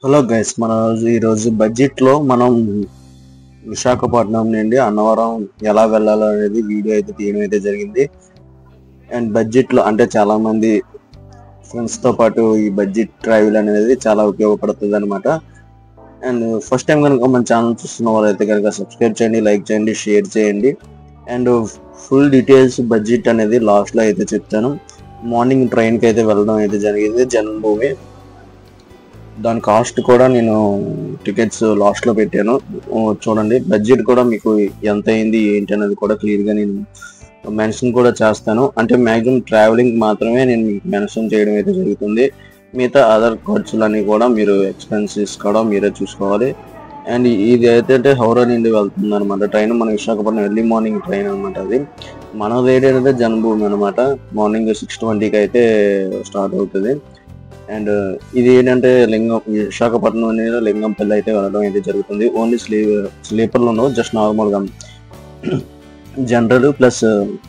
hello guys మన రోజు ఈ రోజు బడ్జెట్ లో మనం విశాఖపట్నం నుండి అన్నవరం ఎలా వెళ్ళాలో అనేది వీడియో అయితే తీయడం అయితే జరిగింది అండ్ బడ్జెట్ లో అంటే చాలా మంది ఫ్రెండ్స్ తో పాటు ఈ బడ్జెట్ ట్రావెల్ అనేది చాలా ఉపయోగపడుతుంది అనమాట అండ్ ఫస్ట్ టైం కనుక మన ఛానల్ చూస్తున్న వాళ్ళైతే కనుక సబ్స్క్రైబ్ చేయండి లైక్ చేయండి షేర్ చేయండి అండ్ ఫుల్ డీటెయిల్స్ బడ్జెట్ అనేది లాస్ట్ లో అయితే చెప్తాను మార్నింగ్ ట్రైన్ కి అయితే వెళ్ళడం అయితే జరిగింది జన్మభూమి దాని కాస్ట్ కూడా నేను టికెట్స్ లాస్ట్ లో పెట్టాను ఓ, చూడండి బడ్జెట్ కూడా మీకు ఎంత అయింది ఏంటి అనేది కూడా క్లియర్ గా నేను మెన్షన్ కూడా చేస్తాను అంటే మాక్సిమం ట్రావెలింగ్ మాత్రమే నేను మీకు మెన్షన్ చేయడం అయితే జరుగుతుంది మిగతా అదర్ ఖర్చులన్నీ కూడా మీరు ఎక్స్పెన్సెస్ కూడా మీరే చూసుకోవాలి అండ్ ఇది అయితే అంటే హౌరా నుండి వెళ్తుంది అనమాట ట్రైన్ మన విశాఖపట్నం ఎర్లీ మార్నింగ్ ట్రైన్ అనమాట అది మన రేట్ అయితే జన్మభూమి అనమాట మార్నింగ్ సిక్స్ ట్వంటీకి అయితే స్టార్ట్ అవుతుంది అండ్ ఇది ఏంటంటే లింగం విశాఖపట్నం అనేది లింగంపల్లి అయితే వెళ్ళడం అయితే జరుగుతుంది ఓన్లీ స్లీ స్లీపర్లో ఉండవు జస్ట్ నార్మల్గా జనరల్ ప్లస్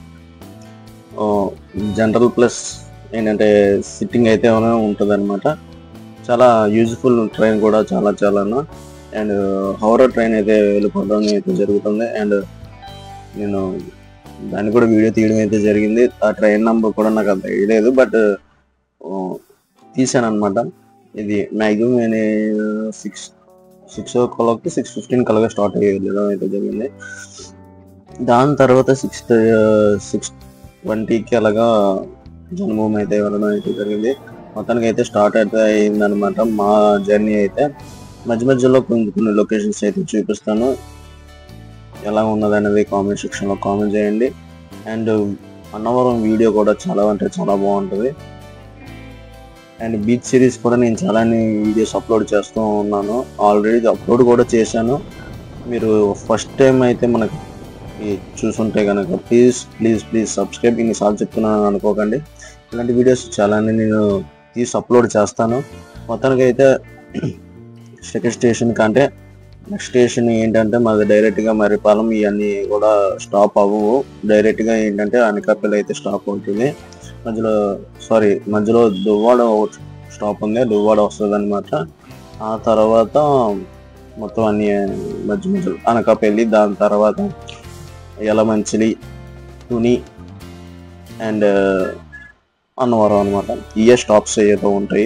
జనరల్ ప్లస్ ఏంటంటే సిట్టింగ్ అయితే ఉంటుంది అనమాట చాలా యూజ్ఫుల్ ట్రైన్ కూడా చాలా చాలా అండ్ హౌరా ట్రైన్ అయితే వెళ్ళిపోవడం అయితే జరుగుతుంది అండ్ నేను దాన్ని కూడా వీడియో తీయడం అయితే జరిగింది ఆ ట్రైన్ నంబర్ కూడా నాకు అంత తెలియలేదు బట్ తీసాను అనమాట ఇది మ్యాక్సిమం నేను six six o'clock six fifteen కలగా స్టార్ట్ అయ్యి వెళ్ళడం అయితే జరిగింది దాని తర్వాత సిక్స్ సిక్స్ ట్వంటీకి అలాగా జన్మభూమి అయితే వెళ్ళడం అయితే జరిగింది మొత్తానికి అయితే స్టార్ట్ అయితే అయిందనమాట మా జర్నీ అయితే మధ్య మధ్యలో కొన్ని కొన్ని లొకేషన్స్ అయితే చూపిస్తాను ఎలా ఉన్నది అనేది కామెంట్ సెక్షన్లో కామెంట్ చేయండి అండ్ అన్నవరం వీడియో కూడా చాలా అంటే చాలా బాగుంటుంది అండ్ బీచ్ సిరీస్ కూడా నేను చాలా వీడియోస్ అప్లోడ్ చేస్తూ ఉన్నాను ఆల్రెడీ అప్లోడ్ కూడా చేశాను మీరు ఫస్ట్ టైం అయితే మనకి ఈ చూసుంటే కనుక ప్లీజ్ ప్లీజ్ ప్లీజ్ సబ్స్క్రైబ్ ఇన్నిసార్లు చెప్తున్నాను అనుకోకండి ఇలాంటి వీడియోస్ చాలా నేను తీసి అప్లోడ్ చేస్తాను మొత్తానికి అయితే సెకండ్ స్టేషన్ కంటే నెక్స్ట్ స్టేషన్ ఏంటంటే మాది డైరెక్ట్గా మరిపాలెం ఇవన్నీ కూడా స్టాప్ అవ్వవు డైరెక్ట్గా ఏంటంటే అనకాపల్లి అయితే స్టాప్ అవుతుంది మధ్యలో సారీ మధ్యలో దువ్వాడ స్టాప్ ఉంది దువ్వాడ వస్తుంది అనమాట ఆ తర్వాత మొత్తం అన్ని మధ్య మధ్యలో అనకాపల్లి దాని తర్వాత యలమంచిలి తుని అండ్ అన్నవరం అనమాట ఇయే స్టాప్స్ ఏదో ఉంటాయి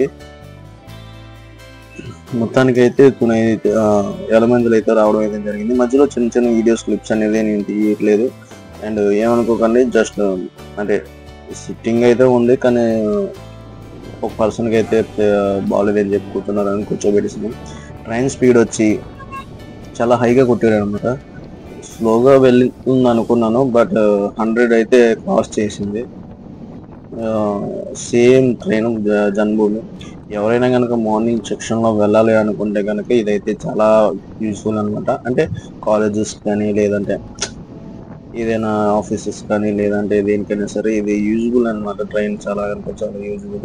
మొత్తానికి అయితే తుని ఎలమందులు అయితే రావడం అయితే జరిగింది మధ్యలో చిన్న చిన్న వీడియోస్ క్లిప్స్ అనేది నేను తీయట్లేదు అండ్ ఏమనుకోకండి జస్ట్ అంటే సిట్టింగ్ అయితే ఉంది కానీ ఒక పర్సన్కి అయితే బాగాలేదని చెప్పి కూర్చున్నారు అని కూర్చోబెట్టేసింది ట్రైన్ స్పీడ్ వచ్చి చాలా హైగా కొట్టాడు అనమాట స్లోగా వెళ్తుంది అనుకున్నాను బట్ హండ్రెడ్ అయితే క్రాస్ చేసింది సేమ్ ట్రైన్ జన్మభూమి ఎవరైనా కనుక మార్నింగ్ సెక్షన్లో వెళ్ళాలి అనుకుంటే కనుక ఇదైతే చాలా యూస్ఫుల్ అనమాట అంటే కాలేజెస్ కానీ లేదంటే ఏదైనా ఆఫీసెస్ కానీ లేదంటే దేనికైనా సరే ఇది యూజ్ఫుల్ అనమాట ట్రైన్ చాలా కనుక చాలా యూజ్ఫుల్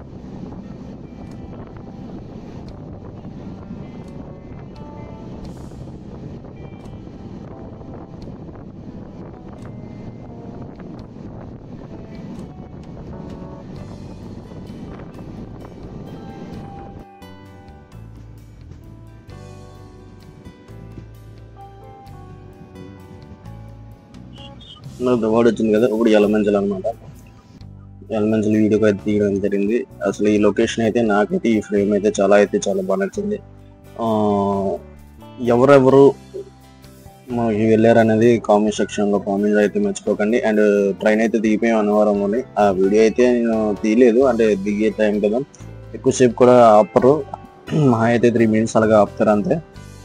దువాడు వచ్చింది కదా ఇప్పుడు ఎలమంజల్ అనమాట ఎలమంజల్ వీడియోకి అయితే తీయడం జరిగింది అసలు ఈ లొకేషన్ అయితే నాకైతే ఈ ఫ్రేమ్ అయితే చాలా అయితే చాలా బాగా నచ్చింది ఆ, ఎవరెవరు మనకి వెళ్ళారనేది కామెంట్ సెక్షన్ లో కామెంట్ అయితే మర్చిపోకండి అండ్ ట్రైన్ అయితే దిగిపోయాం అన్నవరం అని ఆ వీడియో అయితే నేను తీయలేదు అంటే దిగే టైం కదా ఎక్కువసేపు కూడా ఆపరు మహా అయితే త్రీ మినిట్స్ అలాగా ఆపుతారు అంతే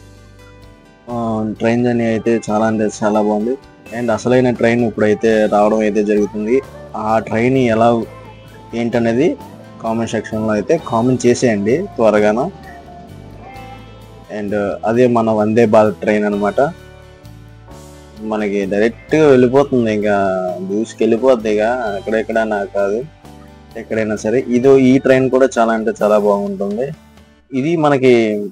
ట్రైన్ జర్నీ అయితే చాలా అంటే చాలా బాగుంది అండ్ అసలైన ట్రైన్ ఇప్పుడైతే రావడం అయితే జరుగుతుంది ఆ ట్రైన్ ఎలా ఏంటనేది కామెంట్ సెక్షన్లో అయితే కామెంట్ చేసేయండి త్వరగాన అండ్ అదే మన వందే భారత్ ట్రైన్ అన్నమాట మనకి డైరెక్ట్గా వెళ్ళిపోతుంది ఇంకా దూసుకు వెళ్ళిపోద్ది ఇక అక్కడెక్కడ నాకు కాదు ఎక్కడైనా సరే ఇదో ఈ ట్రైన్ కూడా చాలా అంటే చాలా బాగుంటుంది ఇది మనకి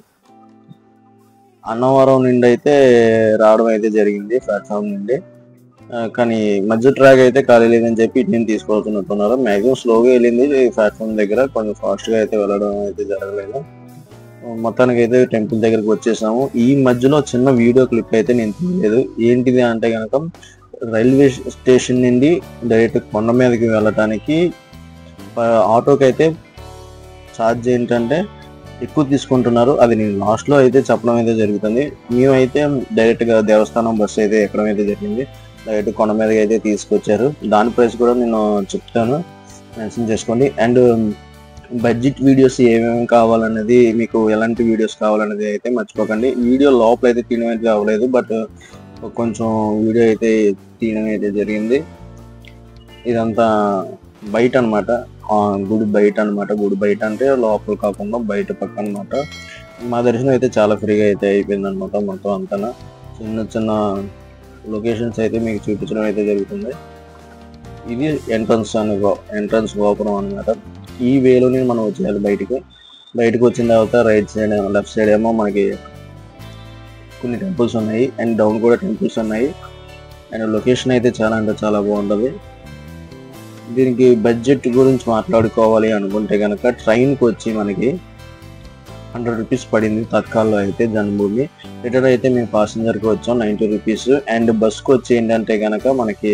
అన్నవరం నుండి అయితే రావడం అయితే జరిగింది ప్లాట్ఫామ్ నుండి ఆ, కానీ మధ్య ట్రాక్ అయితే ఖాళీ లేదని చెప్పి ఇటు నుంచి తీసుకెళ్తున్నట్టున్నారు మ్యాక్సిమం స్లోగా వెళ్ళింది ప్లాట్ఫామ్ దగ్గర కొంచెం ఫాస్ట్ గా అయితే వెళ్ళడం అయితే జరగలేదు మొత్తానికి అయితే టెంపుల్ దగ్గరికి వచ్చేసాము ఈ మధ్యలో చిన్న వీడియో క్లిప్ అయితే నేను తీయలేదు ఏంటిది అంటే కనుక రైల్వే స్టేషన్ నుండి డైరెక్ట్ కొండ మీదకి వెళ్ళటానికి ప- ఆటోకి అయితే ఛార్జ్ ఏంటంటే ఎక్కువ తీసుకుంటున్నారు అది నేను లాస్ట్ లో అయితే చెప్పడం అయితే జరుగుతుంది మేమైతే డైరెక్ట్ గా దేవస్థానం బస్సు అయితే ఎక్కడం అయితే జరిగింది డైరెక్ట్ కొండ మీదకి అయితే తీసుకొచ్చారు దాని ప్రైస్ కూడా నేను చెప్తాను మెన్షన్ చేసుకోండి అండ్ బడ్జెట్ వీడియోస్ ఏమేమి కావాలనేది మీకు ఎలాంటి వీడియోస్ కావాలనేది అయితే మర్చిపోకండి వీడియో లోపల అయితే తీయడం అయితే అవ్వలేదు బట్ కొంచెం వీడియో అయితే తీయడం అయితే జరిగింది ఇదంతా బయట అనమాట గుడి బయట అన్నమాట గుడి బయట అంటే లోపల కాకుండా బయట పక్క అనమాట మా దర్శనం అయితే చాలా ఫ్రీగా అయితే అయిపోయింది అనమాట మొత్తం అంతా చిన్న చిన్న లొకేషన్స్ అయితే మీకు చూపించడం అయితే జరుగుతుంది ఇది ఎంట్రన్స్ అని ఎంట్రన్స్ గోపురం అనమాట ఈ వేలోనే మనం వచ్చేయాలి బయటికి బయటకు వచ్చిన తర్వాత రైట్ సైడ్ లెఫ్ట్ సైడ్ ఏమో మనకి కొన్ని టెంపుల్స్ ఉన్నాయి అండ్ డౌన్ కూడా టెంపుల్స్ ఉన్నాయి అండ్ లొకేషన్ అయితే చాలా అంటే చాలా బాగుంటుంది దీనికి బడ్జెట్ గురించి మాట్లాడుకోవాలి అనుకుంటే కనుక ట్రైన్కి వచ్చి మనకి హండ్రెడ్ రూపీస్ పడింది తత్కాల్లో అయితే జన్మభూమి రిటర్న్ అయితే మేము ప్యాసింజర్కి వచ్చాం నైంటీ రూపీస్ అండ్ బస్కి వచ్చి ఏంటంటే కనుక మనకి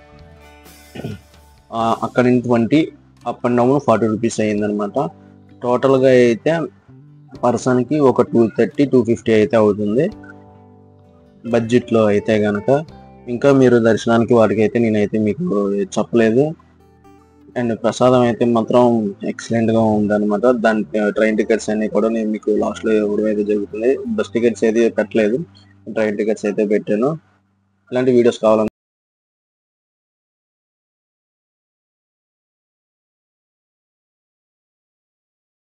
ఆ, అక్కడ నుంచి twenty up and down forty rupees అయ్యిందనమాట టోటల్గా అయితే పర్సన్కి ఒక టూ థర్టీ టూ ఫిఫ్టీ అయితే అవుతుంది బడ్జెట్లో అయితే కనుక ఇంకా మీరు దర్శనానికి వాటికి అయితే నేనైతే మీకు చెప్పలేదు అండ్ ప్రసాదం అయితే మాత్రం ఎక్సలెంట్ గా ఉందన్నమాట దాని ట్రైన్ టికెట్స్ అన్ని కూడా నేను మీకు లాస్ట్ లో ఇవ్వడం అయితే జరుగుతుంది బస్ టికెట్స్ అయితే పెట్టలేదు ట్రైన్ టికెట్స్ అయితే పెట్టాను ఇలాంటి వీడియోస్ కావాలన్నా